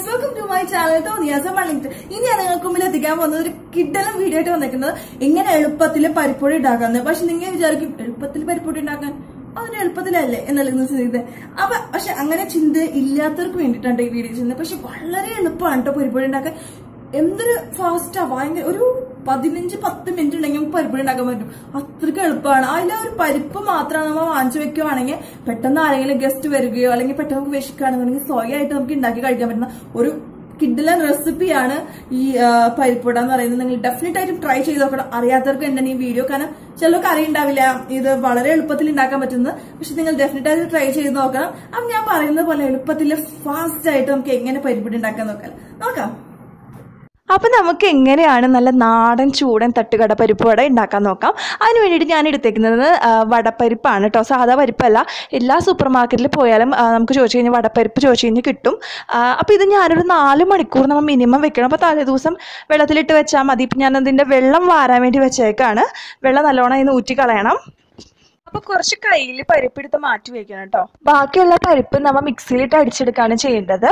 guys welcome to my channel തോന്നിയാസം മണിട്ട് ഇനി ഞാൻ നിങ്ങൾക്ക് മുമ്പിൽ എത്തിക്കാൻ പോകുന്നത് ഒരു കിഡലും വീഡിയോ ആയിട്ട് വന്നിരിക്കുന്നത് എങ്ങനെ എളുപ്പത്തിൽ പരിപ്പൊടി ഉണ്ടാക്കാന്ന് പക്ഷെ നിങ്ങൾ വിചാരിക്കും എളുപ്പത്തിൽ പരിപ്പൊടി ഉണ്ടാക്കാൻ അതിന് എളുപ്പത്തിലല്ലേ എന്നല്ലേ നിങ്ങൾ ചിന്തിക്കുന്നത് അപ്പൊ പക്ഷെ അങ്ങനെ ചിന്ത ഇല്ലാത്തവർക്ക് വേണ്ടിയിട്ടാണ് ഈ വീഡിയോ ചെയ്യുന്നത് പക്ഷെ വളരെ എളുപ്പമാണ് കേട്ടോ പരിപ്പൊടി ഉണ്ടാക്കാൻ എന്തൊരു ഫാസ്റ്റാ ഭയങ്കര ഒരു പതിനഞ്ച് പത്ത് മിനിറ്റ് ഉണ്ടെങ്കിൽ നമുക്ക് പരിപ്പൊടി ഉണ്ടാക്കാൻ പറ്റും അത്രയ്ക്ക് എളുപ്പമാണ് അതിലെ ഒരു പരിപ്പ് മാത്രം നമ്മൾ വാങ്ങിച്ചു വെക്കുവാണെങ്കിൽ പെട്ടെന്ന് ആരെങ്കിലും ഗസ്റ്റ് വരികയോ അല്ലെങ്കിൽ പെട്ടെന്ന് നമുക്ക് വിശക്കുകയാണെന്നുണ്ടെങ്കിൽ സ്വയമായിട്ട് നമുക്ക് ഉണ്ടാക്കി കഴിക്കാൻ പറ്റുന്ന ഒരു കിഡിലൻ റെസിപ്പിയാണ് ഈ ആ, പരിപ്പുട എന്ന് പറയുന്നത് നിങ്ങൾ ഡെഫിനറ്റ് ആയിട്ടും ട്രൈ ചെയ്ത് നോക്കണം അറിയാത്തവർക്ക് എന്താണ് ഈ വീഡിയോ കാരണം ചിലർക്ക് അറിയുണ്ടാവില്ല ഇത് വളരെ എളുപ്പത്തിൽ ഉണ്ടാക്കാൻ പറ്റുന്നത് പക്ഷെ നിങ്ങൾ ഡെഫിനറ്റ് ആയിട്ട് ട്രൈ ചെയ്ത് നോക്കണം അപ്പം ഞാൻ പറയുന്നത് പോലെ എളുപ്പത്തിൽ ഫാസ്റ്റ് ആയിട്ട് നമുക്ക് എങ്ങനെ പരിപ്പൊടി ഉണ്ടാക്കാൻ നോക്കാം നോക്കാം അപ്പം നമുക്ക് എങ്ങനെയാണ് നല്ല നാടൻ ചൂടൻ തട്ടുകട പരിപ്പ് വട ഉണ്ടാക്കാൻ നോക്കാം അതിന് വേണ്ടിയിട്ട് ഞാൻ എടുത്തേക്കുന്നത് ആ, വടപ്പരിപ്പാണ് കേട്ടോ സാധാ പരിപ്പല്ല എല്ലാ സൂപ്പർ മാർക്കറ്റിൽ പോയാലും ആ, നമുക്ക് ചോദിച്ചു കഴിഞ്ഞാൽ വടപ്പരിപ്പ് ചോദിച്ചു കഴിഞ്ഞാൽ കിട്ടും അപ്പോൾ ഇത് ഞാനൊരു നാല് മണിക്കൂർ നമ്മൾ മിനിമം വെക്കണം അപ്പോൾ തലേ ദിവസം വെള്ളത്തിലിട്ട് വെച്ചാൽ മതി ഇപ്പം ഞാൻ അതിൻ്റെ വെള്ളം വാരാൻ വേണ്ടി വെച്ചേക്കാണ് വെള്ളം നല്ലോണം അതിന് ഊറ്റി കളയണം അപ്പോൾ കുറച്ച് കയ്യിൽ പരിപ്പെടുത്ത് മാറ്റി വെക്കണം കേട്ടോ ബാക്കിയുള്ള പരിപ്പ് നമ്മൾ മിക്സിയിലിട്ട് അടിച്ചെടുക്കുകയാണ് ചെയ്യേണ്ടത്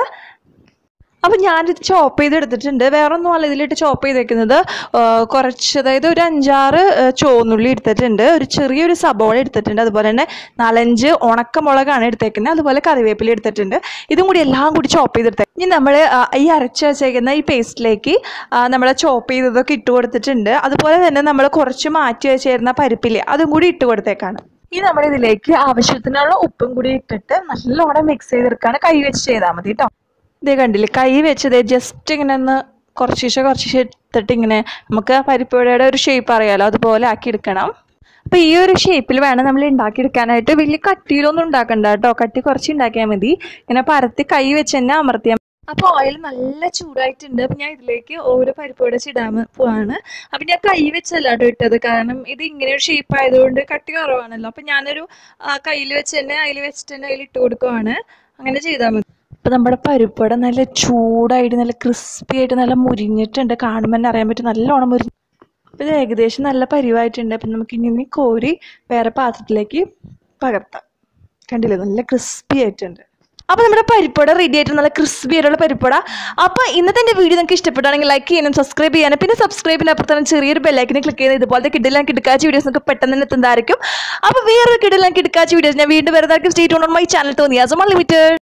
അപ്പം ഞാനിത് ചോപ്പ് ചെയ്ത് എടുത്തിട്ടുണ്ട് വേറെ ഒന്നും അല്ല ഇതിലിട്ട് ചോപ്പ് ചെയ്തേക്കുന്നത് ആ, കുറച്ച് അതായത് ഒരു അഞ്ചാറ് ആ, ചുവന്നുള്ളി എടുത്തിട്ടുണ്ട് ഒരു ചെറിയൊരു സബോള എടുത്തിട്ടുണ്ട് അതുപോലെ തന്നെ നാലഞ്ച് ഉണക്കമുളകാണ് എടുത്തേക്കുന്നത് അതുപോലെ കറിവേപ്പില എടുത്തിട്ടുണ്ട് ഇതും കൂടി എല്ലാം കൂടി ചോപ്പ് ചെയ്തെടുത്തേ ഇനി നമ്മൾ ഈ അരച്ച് വെച്ചേക്കുന്ന ഈ പേസ്റ്റിലേക്ക് നമ്മൾ ചോപ്പ് ചെയ്തതൊക്കെ ഇട്ട് കൊടുത്തിട്ടുണ്ട് അതുപോലെ തന്നെ നമ്മൾ കുറച്ച് മാറ്റി വെച്ചിരുന്ന പരിപ്പില്ലേ അതും കൂടി ഇട്ട് കൊടുത്തേക്കാണ് ഇനി നമ്മൾ ഇതിലേക്ക് ആവശ്യത്തിനുള്ള ഉപ്പും കൂടി ഇട്ടിട്ട് നല്ലോണം മിക്സ് ചെയ്തെടുക്കുകയാണ് കൈ വെച്ച് ചെയ്താൽ മതി കേട്ടോ ഇതേ കണ്ടില്ലേ കൈ വെച്ചത് ജസ്റ്റ് ഇങ്ങനെ ഒന്ന് കുറച്ച് കുറച്ച് എടുത്തിട്ട് ഇങ്ങനെ നമുക്ക് പരിപ്പുവടയുടെ ഒരു ഷേപ്പ് അറിയാലോ അതുപോലെ ആക്കി എടുക്കണം അപ്പോൾ ഈ ഒരു ഷേപ്പിൽ വേണം നമ്മൾ ഉണ്ടാക്കിയെടുക്കാനായിട്ട് വലിയ കട്ടിയിലൊന്നും ഉണ്ടാക്കണ്ട കേട്ടോ കട്ടി കുറച്ച് ഉണ്ടാക്കിയാൽ മതി ഇങ്ങനെ പരത്തി കൈ വെച്ച് തന്നെ അമർത്തിയാൽ അപ്പോൾ ഓയിൽ നല്ല ചൂടായിട്ടുണ്ട് അപ്പം ഞാൻ ഇതിലേക്ക് ഓരോ പരിപ്പോടെ ചിടാൻ പോവാണ് അപ്പം ഞാൻ കൈ വെച്ചല്ല കേട്ടോ ഇട്ടത് കാരണം ഇത് ഇങ്ങനെ ഒരു ഷേപ്പ് ആയതുകൊണ്ട് കട്ടി കുറവാണല്ലോ അപ്പം ഞാനൊരു കയ്യിൽ വെച്ച് തന്നെ അതിൽ വെച്ചിട്ട് തന്നെ അതിൽ ഇട്ട് കൊടുക്കുവാണ് അങ്ങനെ ചെയ്താൽ മതി അപ്പം നമ്മുടെ പരിപ്പട നല്ല ചൂടായിട്ട് നല്ല ക്രിസ്പി ആയിട്ട് നല്ല മുരിഞ്ഞിട്ടുണ്ട് കാണുമ്പോൾ തന്നെ അറിയാൻ പറ്റും നല്ലോണം മുരിഞ്ഞ് അപ്പം ഇത് ഏകദേശം നല്ല പരിവായിട്ടുണ്ട് അപ്പം നമുക്ക് ഇനി കോരി വേറെ പാത്രത്തിലേക്ക് പകർത്താം കണ്ടില്ലേ നല്ല ക്രിസ്പി ആയിട്ടുണ്ട് അപ്പോൾ നമ്മുടെ പരിപ്പട റെഡി ആയിട്ട് നല്ല ക്രിസ്പി ആയിട്ടുള്ള പരിപ്പട അപ്പോൾ ഇന്നത്തെ എൻ്റെ വീഡിയോ നിങ്ങൾക്ക് ഇഷ്ടപ്പെട്ടാണെങ്കിൽ ലൈക്ക് ചെയ്യാനും സബ്സ്ക്രൈബ് ചെയ്യാനും പിന്നെ സബ്സ്ക്രൈബിന് അപ്പുറത്താണ് ചെറിയൊരു ബെല്ലൈക്കിനെ ക്ലിക്ക് ചെയ്ത് ഇതുപോലത്തെ കിഡിലാൻ കിടക്കാച്ച വീഡിയോസ് നിങ്ങൾക്ക് പെട്ടെന്ന് തന്നെ എത്തുന്നതായിരിക്കും അപ്പോൾ വേറൊരു കിഡിലാൻ കിടക്കാച്ച വീഡിയോസ് ഞാൻ വീണ്ടും വരുന്നതായിരിക്കും സ്റ്റേറ്റ് ഓൺ മൈ ചാനൽ തോന്നിയാസം അൺലിമിറ്റഡ്